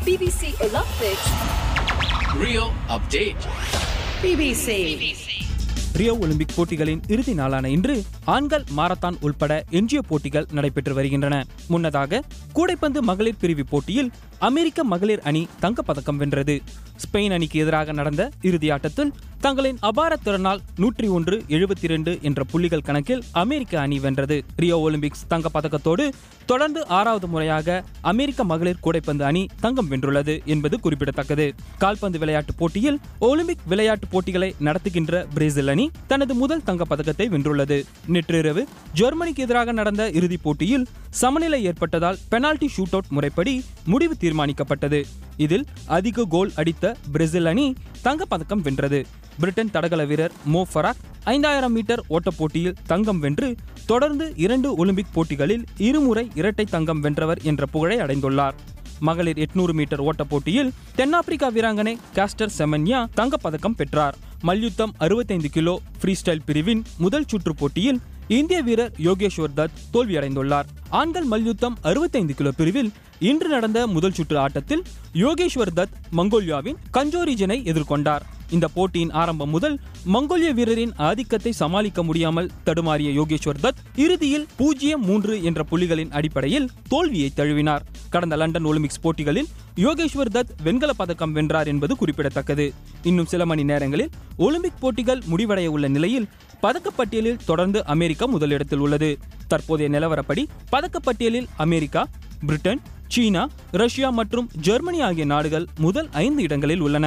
BBC Olympics. Rio update. BBC. Rio Olympic போட்டிகளின் இறுதி நாளான இன்று ஆண்கள் மாரத்தான் உள்பட எஞ்சிய போட்டிகள் நடைபெற்று வருகின்றன முன்னதாக கூடைப்பந்து மகளிர் பிரிவு போட்டியில் அமெரிக்க மகளிர் அணி தங்கப்பதக்கம் வென்றது ஸ்பெயின் அணிக்கு எதிராக நடந்த இறுதி ஆட்டத்தில் தங்களின் அபார திறனால் நூற்றி ஒன்று எழுபத்தி இரண்டு என்ற புள்ளிகள் கணக்கில் அமெரிக்க அணி வென்றது ரியோ ஒலிம்பிக்ஸ் தங்கப்பதக்கத்தோடு தொடர்ந்து ஆறாவது முறையாக அமெரிக்க மகளிர் கூடைப்பந்து அணி தங்கம் வென்றுள்ளது என்பது குறிப்பிடத்தக்கது கால்பந்து விளையாட்டு போட்டியில் ஒலிம்பிக் விளையாட்டு போட்டிகளை நடத்துகின்ற பிரேசில் அணி தனது முதல் தங்கப் பதக்கத்தை வென்றுள்ளது நேற்றிரவு ஜெர்மனிக்கு எதிராக நடந்த இறுதிப் போட்டியில் சமநிலை ஏற்பட்டதால் பெனால்டி ஷூட் அவுட் முறைப்படி முடிவு தீர்மானிக்கப்பட்டது இதில் அதிக கோல் அடித்த பிரேசில் அணி தங்கப்பதக்கம் வென்றது பிரிட்டன் தடகள வீரர் மோ ஃபராக் ஐந்தாயிரம் மீட்டர் ஓட்டப் போட்டியில் தங்கம் வென்று தொடர்ந்து இரண்டு ஒலிம்பிக் போட்டிகளில் இருமுறை இரட்டை தங்கம் வென்றவர் என்ற புகழை அடைந்துள்ளார் மகளிர் 800 மீட்டர் ஓட்டப் போட்டியில் தென்னாப்பிரிக்கா வீராங்கனை காஸ்டர் செமன்யா தங்கப்பதக்கம் பெற்றார் மல்யுத்தம் 65 கிலோ ஃப்ரீ ஸ்டைல் பிரிவின் முதல் சுற்று போட்டியில் இந்திய வீரர் யோகேஸ்வர் தத் தோல்வியடைந்துள்ளார் ஆண்கள் மல்யுத்தம் 65 கிலோ பிரிவில் இன்று நடந்த முதல் சுற்று ஆட்டத்தில் யோகேஸ்வர் தத் மங்கோலியாவின் கஞ்சோரிஜனை எதிர்கொண்டார் இந்த போட்டியின் ஆரம்பம் முதல் மங்கோலிய வீரரின் ஆதிக்கத்தை சமாளிக்க முடியாமல் தடுமாறிய யோகேஸ்வர் தத் இறுதியில் பூஜ்ஜியம் மூன்று என்ற புள்ளிகளின் அடிப்படையில் தோல்வியை தழுவினார் கடந்த லண்டன் ஒலிம்பிக்ஸ் போட்டிகளில் யோகேஸ்வர் தத் வெண்கல பதக்கம் வென்றார் என்பது குறிப்பிடத்தக்கது இன்னும் சில மணி நேரங்களில் ஒலிம்பிக் போட்டிகள் முடிவடைய உள்ள நிலையில் பதக்கப்பட்டியலில் தொடர்ந்து அமெரிக்கா முதலிடத்தில் உள்ளது தற்போதைய நிலவரப்படி பதக்கப்பட்டியலில் அமெரிக்கா பிரிட்டன் சீனா ரஷ்யா மற்றும் ஜெர்மனி ஆகிய நாடுகள் முதல் ஐந்து இடங்களில் உள்ளன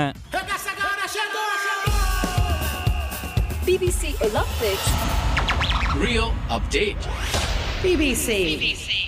BBC Olympics. Rio update. BBC.